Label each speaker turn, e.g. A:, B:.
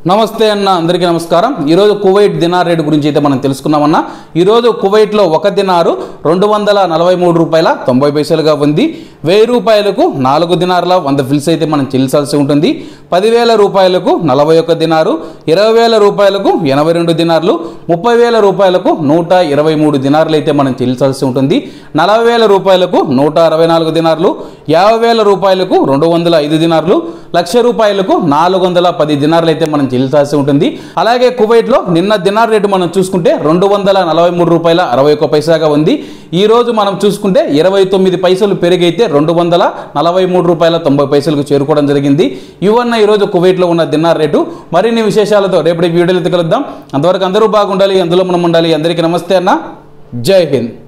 A: నమస్తే అన్న అందరికీ నమస్కారం ఈరోజు కువైట్ దినార్ రేటు గురించి అయితే మనం తెలుసుకున్నామన్న ఈరోజు కువైట్లో ఒక దినారు రెండు వందల నలభై మూడు రూపాయల తొంభై పైసలుగా ఉంది వెయ్యి రూపాయలకు నాలుగు దినార్ల వంద ఫిల్స్ అయితే మనం చెల్లించాల్సి ఉంటుంది పదివేల రూపాయలకు నలభై ఒక్క దినారు ఇరవై వేల రూపాయలకు ఎనభై రెండు దినార్లు ముప్పై వేల రూపాయలకు నూట ఇరవై మూడు దినార్లు అయితే మనం చెల్లించాల్సి ఉంటుంది నలభై వేల రూపాయలకు నూట అరవై నాలుగు దినార్లు యాభై వేల రూపాయలకు రెండు వందల ఐదు దినార్లు లక్ష రూపాయలకు నాలుగు వందల పది దినార్లు అయితే మనం చెల్లించాల్సి ఉంటుంది అలాగే కువైట్లో నిన్న దినార్ రేటు మనం చూసుకుంటే రెండు వందల నలభై మూడు రూపాయల అరవై ఒక్క పైసాగా ఉంది ఈ రోజు మనం చూసుకుంటే ఇరవై తొమ్మిది పైసలు పెరిగైతే రెండు వందల నలభై మూడు రూపాయల తొంభై పైసలకు చేరుకోవడం జరిగింది ఇవన్న ఈరోజు కువైట్లో ఉన్న దినార్ రేటు మరిన్ని విశేషాలతో రేపటి వీడియోలు కలుద్దాం అంతవరకు అందరూ బాగుండాలి అందులో మనం ఉండాలి అందరికీ నమస్తే అన్న జై హింద్